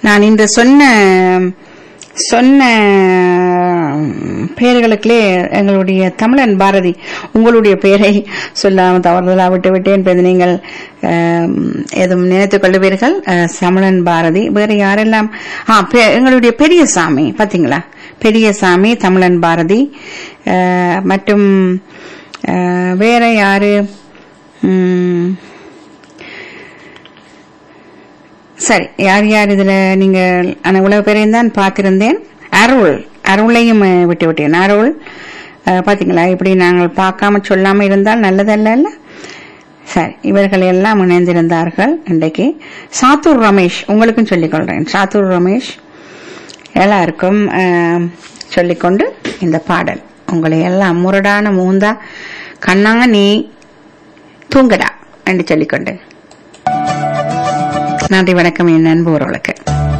நான் இந்த சொன்ன சொன்ன பெயர்களுக்குள்ளே எங்களுடைய தமிழன் பாரதி உங்களுடைய பெயரை சொல்லாமல் தவறுதலா விட்டு விட்டேன் இப்ப நீங்கள் ஆம், எதுவும் நினைத்துக் கொள்ளுவீர்கள் அஹ், தமிழன் பாரதி வேறு யாரெல்லாம் ஆ பெ- எங்களுடைய பெரியசாமி பாத்தீங்களா பெரியசாமி தமிழன் பாரதி அஹ், மற்றும் அஹ், வேற யாரு ம், சரி யார் யார் இதுல நீங்க ஆனா இவ்வளவு பேரையும் தான் பார்த்திருந்தேன் அருள் அருளையும் அஹ், விட்டு விட்டேன் அருள் அஹ், பாத்தீங்களா இப்படி நாங்கள் பார்க்காம சொல்லாம இருந்தால் நல்லதல்ல இல்ல சரி இவர்கள் எல்லாம் இணைந்திருந்தார்கள் இன்றைக்கு சாத்தூர் ரமேஷ் உங்களுக்கும் சொல்லிக் கொள்றேன் சாத்தூர் ரமேஷ் எல்லாருக்கும் அஹ், சொல்லிக்கொண்டு இந்த பாடல் உங்களை எல்லாம் முரடான மூந்தா கண்ணா நீ தூங்கடா என்று சொல்லிக்கொண்டு நன்றி வணக்கம் என் நண்பு உறவுகளுக்கு